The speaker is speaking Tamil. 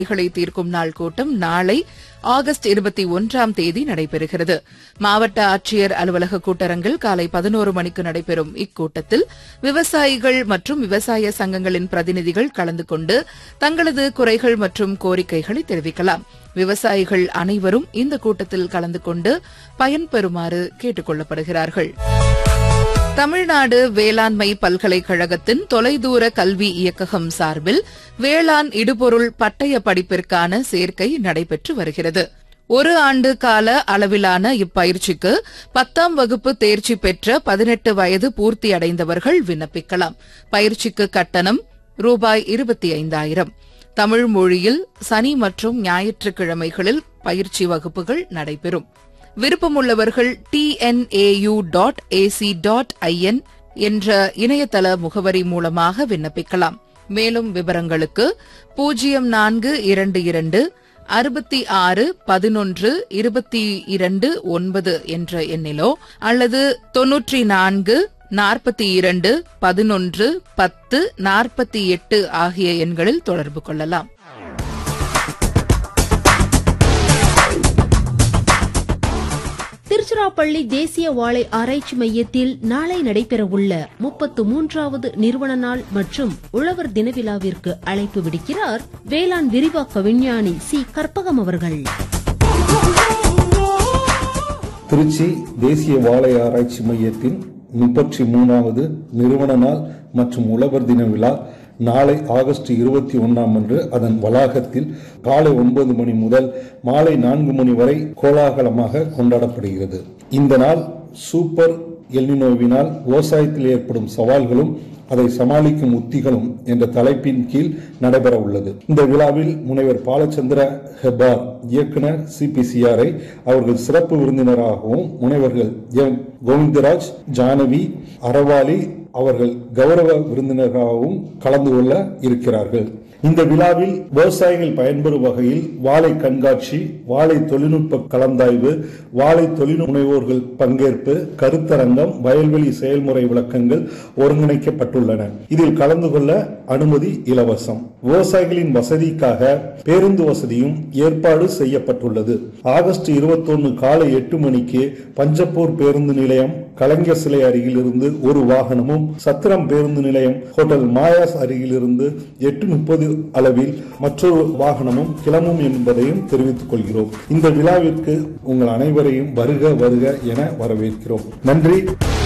களை தீர்க்கும் நாள் கூட்டம் நாளை ஆகஸ்ட் இருபத்தி ஒன்றாம் தேதி நடைபெறுகிறது மாவட்ட ஆட்சியர் அலுவலக கூட்டரங்கில் காலை பதினோரு மணிக்கு நடைபெறும் இக்கூட்டத்தில் விவசாயிகள் மற்றும் விவசாய சங்கங்களின் பிரதிநிதிகள் கலந்து கொண்டு தங்களது குறைகள் மற்றும் கோரிக்கைகளை தெரிவிக்கலாம் விவசாயிகள் அனைவரும் இந்த கூட்டத்தில் கலந்து கொண்டு பயன்பெறுமாறு கேட்டுக் கொள்ளப்படுகிறார்கள் தமிழ்நாடு வேளாண்மை பல்கலைக்கழகத்தின் தொலைதூர கல்வி இயக்ககம் சார்பில் வேளாண் இடுபொருள் பட்டய படிப்பிற்கான சேர்க்கை நடைபெற்று வருகிறது ஒரு ஆண்டு கால அளவிலான இப்பயிற்சிக்கு பத்தாம் வகுப்பு தேர்ச்சி பெற்ற பதினெட்டு வயது பூர்த்தி அடைந்தவர்கள் விண்ணப்பிக்கலாம் பயிற்சிக்கு கட்டணம் ரூபாய் இருபத்தி ஐந்தாயிரம் தமிழ் மொழியில் சனி மற்றும் ஞாயிற்றுக்கிழமைகளில் பயிற்சி வகுப்புகள் நடைபெறும் விருப்பமுள்ளவர்கள் TNAU dot AC dot IN என்ற இணையதள முகவரி மூலமாக விண்ணப்பிக்கலாம் மேலும் விவரங்களுக்கு பூஜ்ஜியம் நான்கு இரண்டு இரண்டு அறுபத்தி ஆறு பதினொன்று இருபத்தி இரண்டு ஒன்பது என்ற எண்ணிலோ அல்லது தொன்னூற்றி நான்கு நாற்பத்தி இரண்டு பதினொன்று பத்து நாற்பத்தி எட்டு ஆகிய எண்களில் தொடர்பு கொள்ளலாம் திருச்சிராப்பள்ளி தேசிய வாழை ஆராய்ச்சி மையத்தில் நாளை நடைபெறவுள்ள முப்பத்து மூன்றாவது நிறுவன நாள் மற்றும் உழவர் தின விழாவிற்கு அழைப்பு விடுக்கிறார் வேளாண் விரிவாக்க விஞ்ஞானி சி கற்பகம் அவர்கள் திருச்சி தேசிய வாழை ஆராய்ச்சி மையத்தின் முப்பத்தி மூணாவது நிறுவன நாள் மற்றும் உழவர் தின விழா நாளை ஆகஸ்ட் இருபத்தி ஒன்றாம் அன்று அதன் வளாகத்தில் காலை ஒன்பது மணி முதல் மாலை நான்கு மணி வரை கோலாகலமாக கொண்டாடப்படுகிறது இந்த நாள் சூப்பர் எல்னினோவினால் விவசாயத்தில் ஏற்படும் சவால்களும் அதை சமாளிக்கும் உத்திகளும் என்ற தலைப்பின் கீழ் நடைபெற உள்ளது இந்த விழாவில் முனைவர் பாலச்சந்திர ஹெபார் இயக்குனர் சிபிசிஆரை அவர்கள் சிறப்பு விருந்தினராகவும் முனைவர்கள் எம் கோவிந்தராஜ் ஜானவி அறவாளி அவர்கள் கௌரவ விருந்தினராகவும் கலந்து கொள்ள இருக்கிறார்கள் இந்த விழாவில் விவசாயிகள் பயன்பெறும் வகையில் வாழை கண்காட்சி வாழை தொழில்நுட்ப கலந்தாய்வு வாழை தொழில் முனைவோர்கள் பங்கேற்பு கருத்தரங்கம் வயல்வெளி செயல்முறை விளக்கங்கள் ஒருங்கிணைக்கப்பட்டுள்ளன இதில் கலந்து கொள்ள அனுமதி இலவசம் விவசாயிகளின் வசதிக்காக பேருந்து வசதியும் ஏற்பாடு செய்யப்பட்டுள்ளது ஆகஸ்ட் இருபத்தொன்னு காலை எட்டு மணிக்கு பஞ்சப்பூர் பேருந்து நிலையம் கலைஞர் சிலை அருகில் இருந்து ஒரு வாகனமும் சத்திரம் பேருந்து நிலையம் ஹோட்டல் மாயாஸ் அருகில் இருந்து எட்டு முப்பது அளவில் மற்றொரு வாகனமும் கிளம்பும் என்பதையும் தெரிவித்துக் கொள்கிறோம் இந்த விழாவிற்கு உங்கள் அனைவரையும் வருக வருக என வரவேற்கிறோம் நன்றி